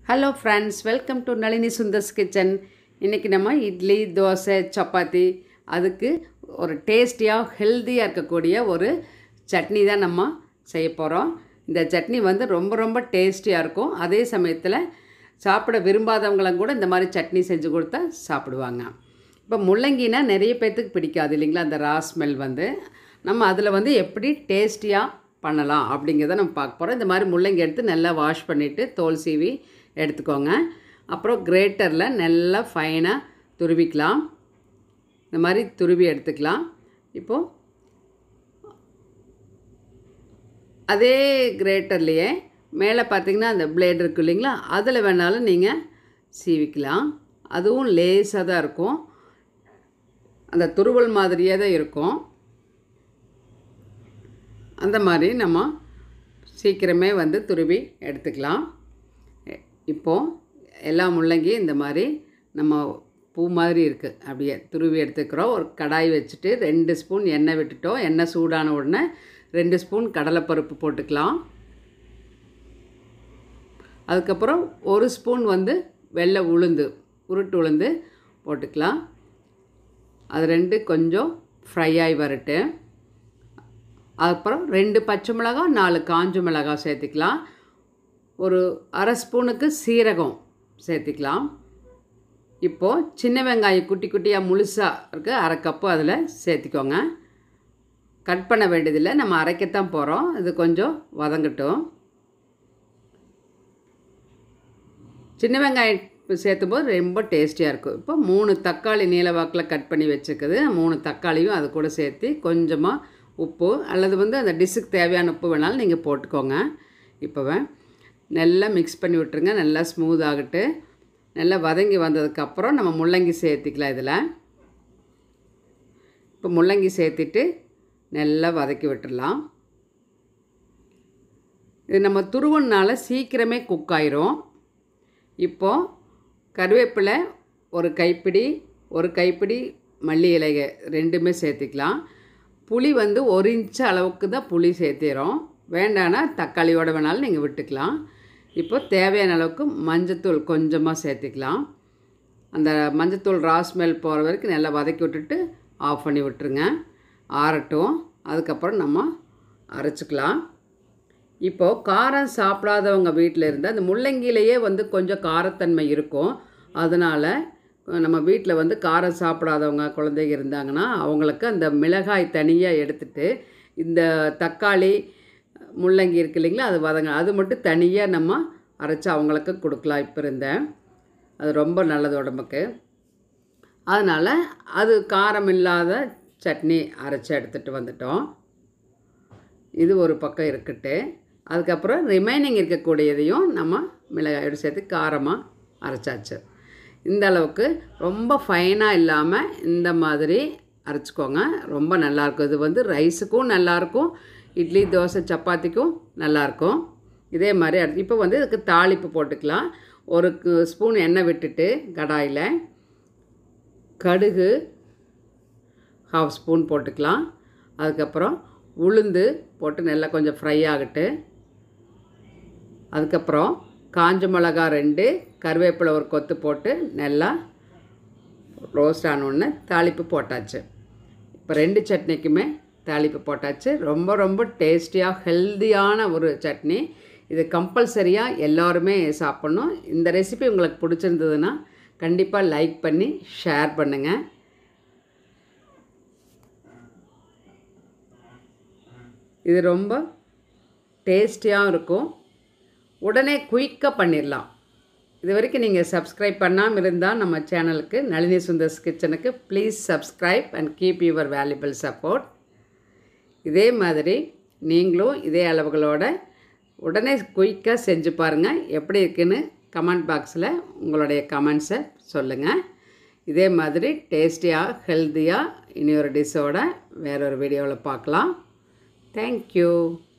hello friends welcome to Nalini Sundar's kitchen இன்றைக்கி நம்ம இட்லி தோசை சப்பாத்தி அதுக்கு ஒரு டேஸ்டியாக ஹெல்த்தியாக இருக்கக்கூடிய ஒரு சட்னி தான் நம்ம செய்ய போகிறோம் இந்த சட்னி வந்து ரொம்ப ரொம்ப டேஸ்டியாக இருக்கும் அதே சமயத்தில் சாப்பிட விரும்பாதவங்களும் கூட இந்த மாதிரி சட்னி செஞ்சு கொடுத்தா சாப்பிடுவாங்க இப்போ முள்ளங்கினா நிறைய பேர்த்துக்கு பிடிக்காது இல்லைங்களா அந்த ரா ஸ்மெல் வந்து நம்ம அதில் வந்து எப்படி டேஸ்டியாக பண்ணலாம் அப்படிங்கிறத நம்ம பார்க்க போகிறோம் இந்த மாதிரி முள்ளங்கி எடுத்து நல்லா வாஷ் பண்ணிவிட்டு தோல் சீவி எடுத்துக்கோங்க அப்புறம் கிரேட்டரில் நல்லா ஃபைனாக துருவிக்கலாம் இந்த மாதிரி துருவி எடுத்துக்கலாம் இப்போது அதே கிரேட்டர்லேயே மேலே பார்த்தீங்கன்னா அந்த பிளேட் இருக்கு இல்லைங்களா அதில் வேணாலும் நீங்கள் சீவிக்கலாம் அதுவும் லேஸாக தான் இருக்கும் அந்த துருவல் மாதிரியே தான் இருக்கும் அந்த மாதிரி நம்ம சீக்கிரமே வந்து துருவி எடுத்துக்கலாம் இப்போது எல்லா முள்ளங்கியும் இந்த மாதிரி நம்ம பூ மாதிரி இருக்குது அப்படியே துருவி எடுத்துக்கிறோம் ஒரு கடாய் வச்சுட்டு ரெண்டு ஸ்பூன் எண்ணெய் விட்டுட்டோம் எண்ணெய் சூடான உடனே ரெண்டு ஸ்பூன் கடலைப்பருப்பு போட்டுக்கலாம் அதுக்கப்புறம் ஒரு ஸ்பூன் வந்து வெள்ளை உளுந்து உருட்டு உளுந்து போட்டுக்கலாம் அது ரெண்டு கொஞ்சம் ஃப்ரை ஆகி வரட்டு அப்புறம் ரெண்டு பச்சை மிளகாய் நாலு காஞ்ச மிளகாய் சேர்த்துக்கலாம் ஒரு அரை ஸ்பூனுக்கு சீரகம் சேர்த்துக்கலாம் இப்போது சின்ன வெங்காயம் குட்டி குட்டியாக முழுசாக இருக்க அரை கப்பு அதில் சேர்த்திக்கோங்க கட் பண்ண வேண்டியதில்லை நம்ம அரைக்கத்தான் போகிறோம் இது கொஞ்சம் வதங்கட்டும் சின்ன வெங்காயம் சேர்த்தும் போது ரொம்ப டேஸ்டியாக இருக்கும் இப்போ மூணு தக்காளி நீல வாக்கில் கட் பண்ணி வச்சுருக்குது மூணு தக்காளியும் அது கூட சேர்த்து கொஞ்சமாக உப்பு அல்லது வந்து அந்த டிஷ்ஷுக்கு தேவையான உப்பு வேணாலும் நீங்கள் போட்டுக்கோங்க இப்போவே நல்லா மிக்ஸ் பண்ணி விட்டுருங்க நல்லா ஸ்மூத் ஆகட்டு நல்லா வதங்கி வந்ததுக்கப்புறம் நம்ம முள்ளங்கி சேர்த்திக்கலாம் இதில் இப்போ முள்ளங்கி சேர்த்திட்டு நல்லா வதக்கி விட்டுடலாம் இது நம்ம துருவனால சீக்கிரமே குக் ஆயிரும் இப்போது கருவேப்பிலை ஒரு கைப்பிடி ஒரு கைப்பிடி மல்லி இலைக ரெண்டுமே சேர்த்திக்கலாம் புளி வந்து ஒரு இன்ச்சு அளவுக்கு தான் புளி சேர்த்திறோம் வேண்டானா தக்காளியோட வேணாலும் நீங்கள் விட்டுக்கலாம் இப்போ தேவையான அளவுக்கு மஞ்சத்தூள் கொஞ்சமாக சேர்த்திக்கலாம் அந்த மஞ்சத்தூள் ரா ஸ்மெல் போகிற வரைக்கும் நல்லா வதக்கி விட்டுட்டு ஆஃப் பண்ணி விட்டுருங்க ஆறட்டும் அதுக்கப்புறம் நம்ம அரைச்சிக்கலாம் இப்போது காரம் சாப்பிடாதவங்க வீட்டில் இருந்தால் அந்த முள்ளங்கிலேயே வந்து கொஞ்சம் காரத்தன்மை இருக்கும் அதனால் நம்ம வீட்டில் வந்து காரம் சாப்பிடாதவங்க குழந்தைங்க இருந்தாங்கன்னா அவங்களுக்கு அந்த மிளகாய் தனியாக எடுத்துட்டு இந்த தக்காளி முள்ளங்கி இருக்கு இல்லைங்களா அது வதங்க அது மட்டும் தனியாக நம்ம அரைச்சி அவங்களுக்கு கொடுக்கலாம் இப்போ இருந்தேன் அது ரொம்ப நல்லது உடம்புக்கு அதனால் அது காரம் இல்லாத சட்னி அரைச்சி எடுத்துகிட்டு வந்துட்டோம் இது ஒரு பக்கம் இருக்கட்டு அதுக்கப்புறம் ரிமைனிங் இருக்கக்கூடியதையும் நம்ம மிளகாயோடு சேர்த்து காரமாக அரைச்சாச்சு இந்த அளவுக்கு ரொம்ப ஃபைனாக இல்லாமல் இந்த மாதிரி அரைச்சிக்கோங்க ரொம்ப நல்லாயிருக்கும் இது வந்து ரைஸுக்கும் நல்லாயிருக்கும் இட்லி தோசை சப்பாத்திக்கும் நல்லாயிருக்கும் இதே மாதிரி அரை இப்போ வந்து இதுக்கு தாளிப்பு போட்டுக்கலாம் ஒரு ஸ்பூன் எண்ணெய் விட்டுட்டு கடாயில் கடுகு ஹாஃப் ஸ்பூன் போட்டுக்கலாம் அதுக்கப்புறம் உளுந்து போட்டு நல்லா கொஞ்சம் ஃப்ரை ஆகட்டு அதுக்கப்புறம் காஞ்ச மிளகா ரெண்டு கருவேப்பிலை ஒரு கொத்து போட்டு நல்லா ரோஸ்ட் ஆனோடனே தாளிப்பு போட்டாச்சு இப்போ ரெண்டு சட்னிக்குமே தாளிப்பு போட்டாச்சு ரொம்ப ரொம்ப டேஸ்டியாக ஹெல்த்தியான ஒரு சட்னி இது கம்பல்சரியாக எல்லோருமே சாப்பிட்ணும் இந்த ரெசிபி உங்களுக்கு பிடிச்சிருந்ததுன்னா கண்டிப்பாக லைக் பண்ணி ஷேர் பண்ணுங்கள் இது ரொம்ப டேஸ்டியாகவும் இருக்கும் உடனே குயிக்காக பண்ணிடலாம் இது வரைக்கும் நீங்கள் சப்ஸ்கிரைப் பண்ணாமல் இருந்தால் நம்ம சேனலுக்கு நளினி சுந்தர்ஸ் கிச்சனுக்கு please subscribe and keep your valuable support இதே மாதிரி நீங்களும் இதே அளவுகளோட உடனே குயிக்காக செஞ்சு பாருங்கள் எப்படி இருக்குன்னு கமெண்ட் பாக்ஸில் உங்களுடைய கமெண்ட்ஸை சொல்லுங்கள் இதே மாதிரி டேஸ்டியாக ஹெல்த்தியாக இனி ஒரு டிஷ்ஷோட வேறொரு வீடியோவில் பார்க்கலாம் தேங்க்யூ